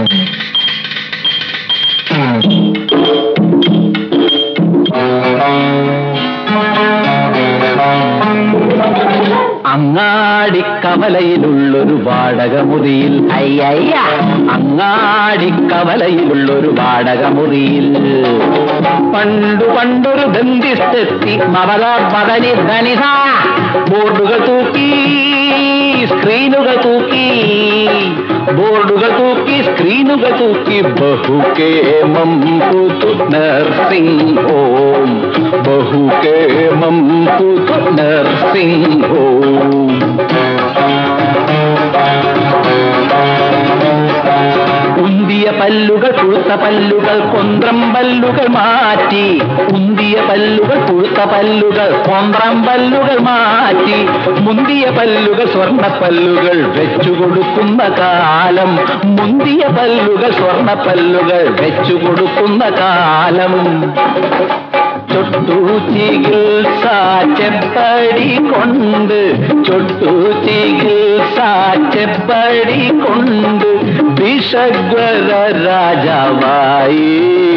അങ്ങാടിക്കവലയിലുള്ളൊരു വാടകമുറിയിൽ അയ്യയ്യ അങ്ങാടിക്കവലയിലുള്ളൊരു വാടകമുറിയിൽ പണ്ടു പണ്ടൊരു ബന്ധിstetti മവലാത്മതനി ധനിത ബോർഡുകൾ തൂക്കി സ്ക്രീനുകൾ തൂക്കി ബോർഡുകൾ തൂക്കി സ്ക്രീനുകൾ തൂക്കി ബഹുകേമം പുതു നർസിംഗ് ഹോം ബഹുകേമം പുതു നർസിംഗ് ഹോം ഉന്തിയ പല്ലുകൾ പുഴുത്ത പല്ലുകൾ കൊന്ത്രം പല്ലുകൾ മാറ്റി ഉന്തിയ പല്ലുകൾ പുഴുത്ത പല്ലുകൾ കൊന്ത്രം പല്ലുകൾ മാറ്റി മുന്തിയ പല്ലുകൾ സ്വർണ്ണ പല്ലുകൾ വെച്ചു കൊടുക്കുന്ന കാലം മുന്തിയ പല്ലുകൾ സ്വർണ്ണ പല്ലുകൾ വെച്ചു കൊടുക്കുന്ന കാലം ചൊട്ടു ചികിത്സ ചെപ്പടി കൊണ്ട് ചൊട്ടു ചികിത്സ ചെപ്പടി കൊണ്ട് വിഷഗ്വര രാജാവായി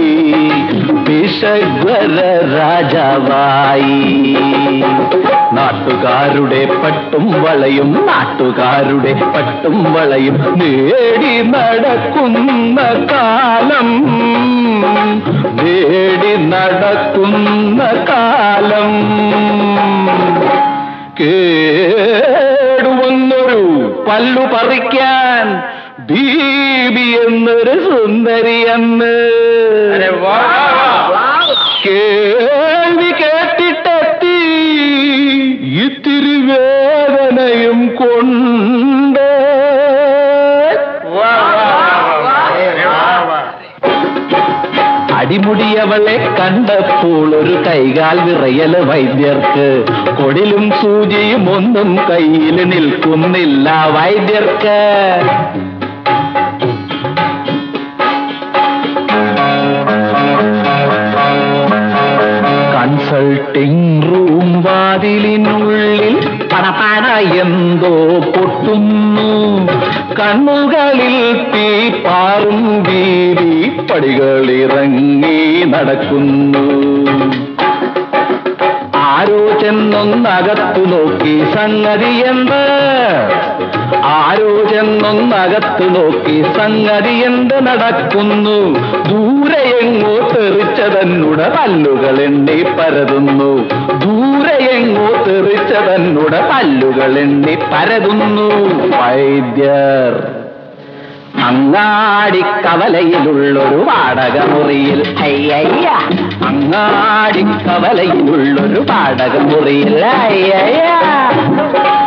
വിഷഗ്വര രാജാവായി നാട്ടുകാരുടെ പട്ടും വളയും നാട്ടുകാരുടെ പട്ടും വളയും നേടി നടക്കുന്ന കാലം നേടി നടക്കുന്ന കാലം കേടുവന്നൊരു പല്ലു പറിക്കാൻ ദീപി എന്നൊരു സുന്ദരി അന്ന് കേൾവി കേട്ടിട്ടെത്തി ഇത്തിരി വേദനയും കൊണ്ട് അടിമുടിയവളെ കണ്ടപ്പോൾ ഒരു കൈകാൽ വിറയല് വൈദ്യർക്ക് കൊടിലും സൂചിയും ഒന്നും കയ്യിൽ നിൽക്കുന്നില്ല വൈദ്യർക്ക് കൺസൾട്ടിംഗ് റൂം വാതിലിനുള്ളിൽ പണപ്പാന എന്തോ പൊട്ടുന്നു കണ്ണുകളിൽ തീ പാറും വീതി പടികളിറങ്ങി നടക്കുന്നു ആരോ ചെന്നൊന്നകത്തു നോക്കി സംഗതി എന്ത് ആരോ ചെന്നൊന്നകത്തു നോക്കി സംഗതി എന്ത് നടക്കുന്നു ദൂരെ എങ്ങോ തെറിച്ചതന്നുട പല്ലുകൾ എണ്ണി പരതുന്നു ദൂരെ എങ്ങോ തെറിച്ചതന്നുട പല്ലുകൾ എണ്ണി പരതുന്നു വൈദ്യർ അങ്ങാടിക്കവലയിലുള്ളൊരു വാടകമുറിയിൽ അയ്യയ്യ അങ്ങാടിക്കവലയിലുള്ളൊരു വാടകമുറിയിൽ അയ്യയ്യ